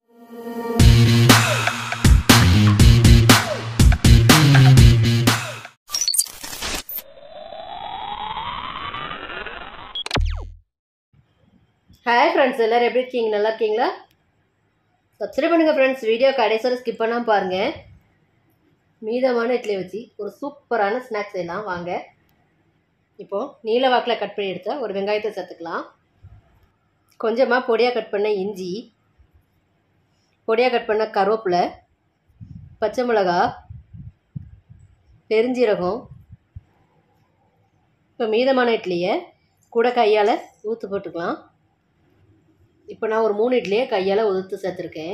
hi friends எல்லோரும் எப்படி இருக்கீங்க நல்லா இருக்கீங்களா சப்ஸ்கிரைப் பண்ணுங்கள் ஃப்ரெண்ட்ஸ் வீடியோ கடைசியில் ஸ்கிப் பண்ணாமல் பாருங்கள் மீதமான இட்லி வச்சு ஒரு சூப்பரான ஸ்நாக்ஸ் செய்யலாம் வாங்க இப்போது நீல வாக்கில் கட் பண்ணி எடுத்த ஒரு வெங்காயத்தை சேர்த்துக்கலாம் கொஞ்சமாக பொடியாக கட் பண்ண இஞ்சி பொடியாக கட் பண்ண கருவேப்பிலை பச்சை மிளகா பெருஞ்சீரகம் இப்போ மீதமான இட்லியை கூட கையால் ஊற்று போட்டுக்கலாம் இப்போ நான் ஒரு மூணு இட்லியை கையால் உதுத்து சேர்த்துருக்கேன்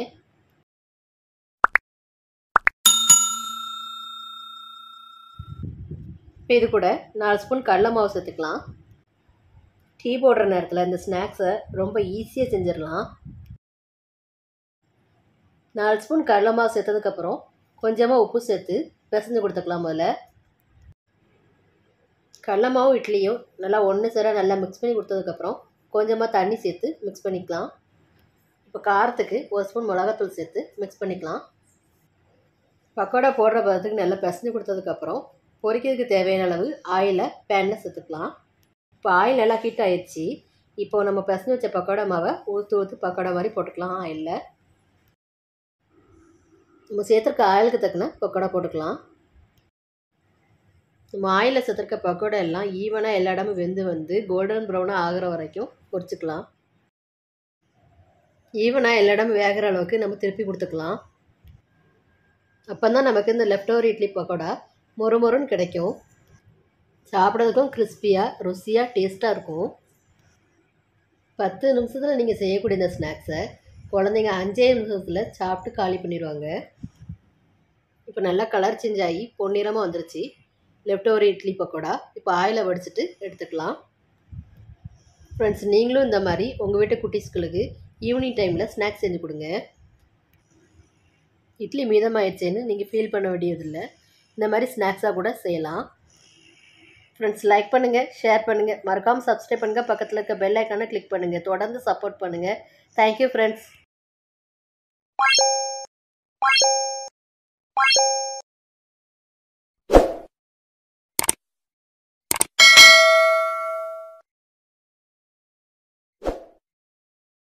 இப்போ இது கூட நாலு ஸ்பூன் கடலை மாவு சேர்த்துக்கலாம் டீ போடுற நேரத்தில் இந்த ஸ்நாக்ஸை ரொம்ப ஈஸியாக செஞ்சிடலாம் நாலு ஸ்பூன் கடலை மாவு சேர்த்ததுக்கப்புறம் கொஞ்சமாக உப்பு சேர்த்து பிசைஞ்சு கொடுத்துக்கலாம் முதல்ல கடலை மாவும் இட்லியும் நல்லா ஒன்று சேர நல்லா மிக்ஸ் பண்ணி கொடுத்ததுக்கப்புறம் கொஞ்சமாக தண்ணி சேர்த்து மிக்ஸ் பண்ணிக்கலாம் இப்போ காரத்துக்கு ஒரு ஸ்பூன் மிளகாத்தூள் சேர்த்து மிக்ஸ் பண்ணிக்கலாம் பக்கோடா போடுற பதத்துக்கு நல்லா பிசைஞ்சு கொடுத்ததுக்கப்புறம் பொரிக்கிறதுக்கு தேவையான அளவு ஆயிலை பேனில் சேர்த்துக்கலாம் இப்போ ஆயில் நல்லா ஹீட் ஆயிடுச்சு இப்போ நம்ம பிசைஞ்சு வச்ச பக்கோடா மாவை ஊற்று ஊற்று பக்கோடா மாதிரி போட்டுக்கலாம் ஆயிலில் நம்ம சேர்த்துருக்க ஆயிலுக்கு தக்கன பக்கோடா போட்டுக்கலாம் நம்ம ஆயிலில் சேர்த்துருக்க பக்கோடா எல்லாம் ஈவனாக எல்லா இடமும் வெந்து வந்து கோல்டன் ப்ரௌனாக ஆகிற வரைக்கும் பொரிச்சுக்கலாம் ஈவனாக எல்லா இடமும் வேகிற அளவுக்கு நம்ம திருப்பி கொடுத்துக்கலாம் அப்போ தான் நமக்கு இந்த லெஃப்ட் ஓவர் இட்லி பக்கோடா மொறு மொறுன்னு கிடைக்கும் சாப்பிட்றதுக்கும் கிறிஸ்பியாக ருசியாக டேஸ்ட்டாக இருக்கும் பத்து நிமிஷத்தில் நீங்கள் செய்யக்கூடிய இந்த ஸ்நாக்ஸை குழந்தைங்க அஞ்சே நிமிஷத்தில் சாப்பிட்டு காலி பண்ணிடுவாங்க இப்போ நல்லா கலர் சேஞ்ச் ஆகி பொன்னிறமாக வந்துருச்சு லெஃப்ட் ஓவர் இட்லி பக்கோடா இப்போ ஆயிலை வடிச்சிட்டு எடுத்துக்கலாம் ஃப்ரெண்ட்ஸ் நீங்களும் இந்த மாதிரி உங்கள் வீட்டு குட்டீஸ்களுக்கு ஈவினிங் டைமில் ஸ்நாக்ஸ் செஞ்சு கொடுங்க இட்லி மீதமாயிடுச்சேன்னு நீங்கள் ஃபீல் பண்ண வேண்டியதில்லை இந்த மாதிரி ஸ்நாக்ஸாக கூட செய்யலாம் ஃப்ரெண்ட்ஸ் லைக் பண்ணுங்கள் ஷேர் பண்ணுங்கள் மறக்காமல் சப்ஸ்கிரைப் பண்ணுங்கள் பக்கத்தில் இருக்க பெல் ஐக்கானை கிளிக் பண்ணுங்கள் தொடர்ந்து சப்போர்ட் பண்ணுங்கள் தேங்க்யூ ஃப்ரெண்ட்ஸ்